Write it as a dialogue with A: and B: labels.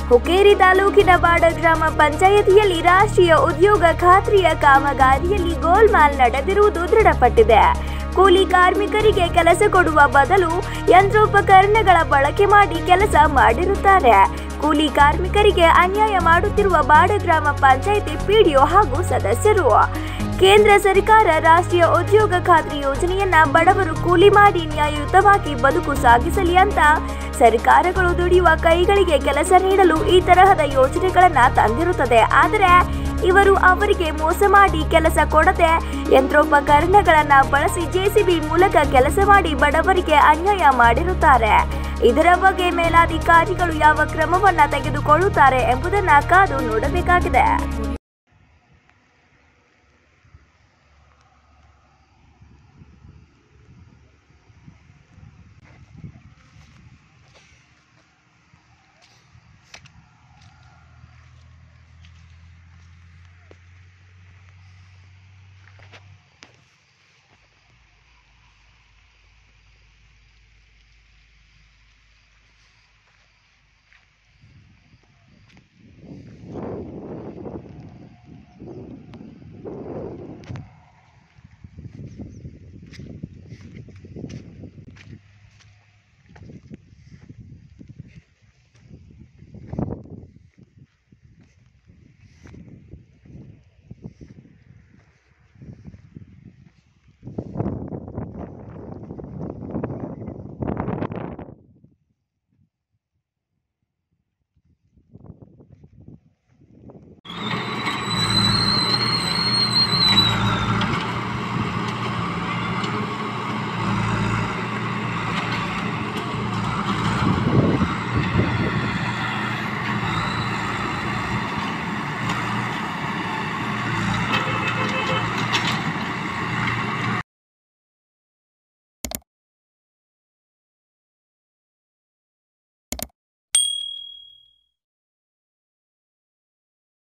A: ಹುಕ್ಕೇರಿ ತಾಲೂಕಿನ ಬಾಡ ಗ್ರಾಮ ಪಂಚಾಯತಿಯಲ್ಲಿ ರಾಷ್ಟ್ರೀಯ ಉದ್ಯೋಗ ಖಾತ್ರಿಯ ಕಾಮಗಾರಿಯಲ್ಲಿ ಗೋಲ್ಮಾಲ್ ನಡೆದಿರುವುದು ದೃಢಪಟ್ಟಿದೆ ಕೂಲಿ ಕಾರ್ಮಿಕರಿಗೆ ಕೆಲಸ ಕೊಡುವ ಬದಲು ಯಂತ್ರೋಪಕರಣಗಳ ಬಳಕೆ ಮಾಡಿ ಕೆಲಸ ಮಾಡಿರುತ್ತಾರೆ ಕೂಲಿ ಕಾರ್ಮಿಕರಿಗೆ ಅನ್ಯಾಯ ಮಾಡುತ್ತಿರುವ ಬಾಡ ಗ್ರಾಮ ಪಂಚಾಯಿತಿ ಪಿಡಿಒ ಹಾಗೂ ಸದಸ್ಯರು ಕೇಂದ್ರ ಸರ್ಕಾರ ರಾಷ್ಟ್ರೀಯ ಉದ್ಯೋಗ ಖಾತ್ರಿ ಯೋಜನೆಯನ್ನ ಬಡವರು ಕೂಲಿ ಮಾಡಿ ನ್ಯಾಯಯುತವಾಗಿ ಬದುಕು ಸಾಗಿಸಲಿ ಅಂತ ಸರ್ಕಾರಗಳು ದುಡಿಯುವ ಕೈಗಳಿಗೆ ಕೆಲಸ ನೀಡಲು ಈ ತರಹದ ಯೋಜನೆಗಳನ್ನ ತಂದಿರುತ್ತದೆ ಆದರೆ ಇವರು ಅವರಿಗೆ ಮೋಸ ಮಾಡಿ ಕೆಲಸ ಕೊಡದೆ ಯಂತ್ರೋಪಕರಣಗಳನ್ನ ಬಳಸಿ ಜೆಸಿಬಿ ಮೂಲಕ ಕೆಲಸ ಮಾಡಿ ಬಡವರಿಗೆ ಅನ್ಯಾಯ ಮಾಡಿರುತ್ತಾರೆ ಇದರ ಬಗ್ಗೆ ಮೇಲಾಧಿಕಾರಿಗಳು ಯಾವ ಕ್ರಮವನ್ನ ತೆಗೆದುಕೊಳ್ಳುತ್ತಾರೆ ಎಂಬುದನ್ನ ಕಾದು ನೋಡಬೇಕಾಗಿದೆ